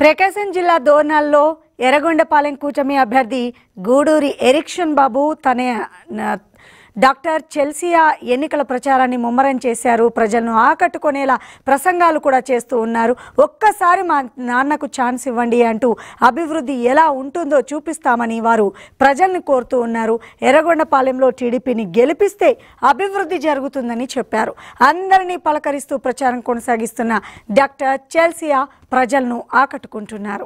ప్రకాశం జిల్లా దోర్నాల్లో ఎర్రగొండపాలెం కూటమి అభ్యర్థి గూడూరి ఎరిక్షన్ బాబు తన న- డాక్టర్ చెల్సియా ఎన్నికల ప్రచారాన్ని ముమ్మరం చేశారు ప్రజలను ఆకట్టుకునేలా ప్రసంగాలు కూడా చేస్తూ ఉన్నారు ఒక్కసారి మా నాన్నకు ఛాన్స్ ఇవ్వండి అంటూ అభివృద్ధి ఎలా ఉంటుందో చూపిస్తామని వారు ప్రజల్ని కోరుతూ ఉన్నారు ఎర్రగొండపాలెంలో టీడీపీని గెలిపిస్తే అభివృద్ధి జరుగుతుందని చెప్పారు అందరినీ పలకరిస్తూ ప్రచారం కొనసాగిస్తున్న డాక్టర్ చెల్సియా ప్రజలను ఆకట్టుకుంటున్నారు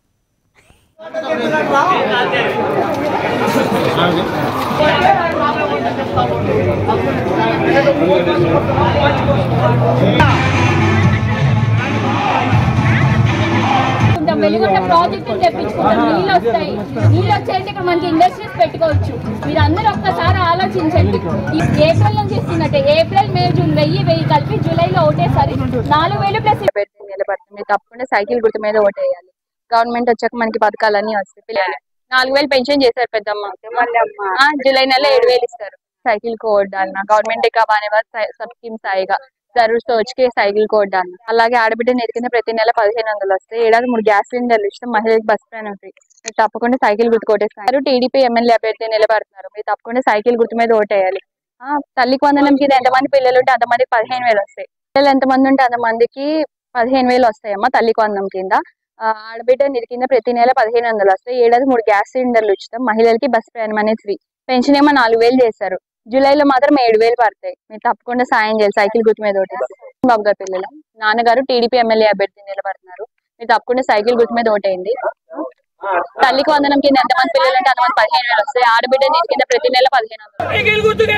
కొంచెం వెలుగున్న ప్రాజెక్టులు తెప్పించుకుంటాం నీళ్ళు వస్తాయి నీళ్ళు వచ్చాయంటే ఇక్కడ మనకి ఇండస్ట్రీస్ పెట్టుకోవచ్చు మీరు అందరూ ఒక్కసారి ఆలోచించండి ఈ ఏప్రిల్ నుంచి ఇస్తున్నట్టే ఏప్రిల్ మే జూన్ వెయ్యి వెయ్యి కలిపి జూలైలో ఒకటేసారి నాలుగు వేలు ప్లస్ పెట్టి నిలబడుతుంది తప్పకుండా సైకిల్ గుర్తు మీద ఓటేయాలి గవర్నమెంట్ వచ్చాక మనకి పథకాలన్నీ వస్తాయి పిల్లలు నాలుగు వేలు పెన్షన్ చేశారు పెద్దమ్మ ఆ, జూలై నెల ఏడు వేలు ఇస్తారు సైకిల్ को वोट डालना गवर्नमेंट का आने बाद सब स्कीम्स आएगा जरूर सोच के సైకిల్ को वोट डालना అలాగే ఆడబిడ్డ ఎదిగిన ప్రతి నెల పదిహేను వందలు వస్తాయి ఏడాది మూడు గ్యాస్ సిలిండర్లు ఇష్టం మహిళలకు బస్ ప్రయాణం ఫ్రీ మీరు తప్పకుండా సైకిల్ గుర్తు కొట్టేస్తారు టీడీపీ ఎమ్మెల్యే అభ్యర్థి నిలబడుతున్నారు మీరు తప్పకుండా సైకిల్ గుర్తు మీద ఓటేయాలి ఆ, తల్లికి వందనం కింద ఎంతమంది పిల్లలు ఉంటే అంతమందికి పదిహేను వేలు వస్తాయి పిల్లలు ఎంతమంది ఉంటే అంతమందికి పదిహేను వేలు వస్తాయమ్మా తల్లికి వందనం కింద ఆ, ఆడబిడ్డ నిధి కింద ప్రతి నెల పదిహేను వందలు వస్తాయి ఏడాది మూడు గ్యాస్ సిలిండర్లు ఉచితం మహిళలకి బస్ ప్రయాణం అనేది ఫ్రీ పెన్షన్ ఏమో నాలుగు వేలు చేశారు జూలైలో మాత్రం ఏడు వేలు పడతాయి మీరు తప్పకుండా సాయం చేయాలి సైకిల్ గుర్తు మీద ఓటేసి బాబు గారి పిల్లలు నాన్నగారు టీడీపీ ఎమ్మెల్యే అభ్యర్థి నిలబడుతున్నారు మీరు తప్పకుండా సైకిల్ గుర్తు మీద ఓటేయండి తల్లికి వందనం కింద ఎంతమంది పిల్లలు అంటే అంతమంది పదిహేను వేలు వస్తాయి ఆడబిడ్డ నిధి కింద ప్రతి నెల పదిహేను వందలు సైకిల్ గుర్తుకే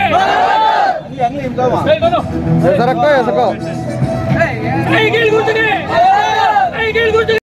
सरको सरको సైకిల్ గుర్తుకే సైకిల్ గుర్తుకే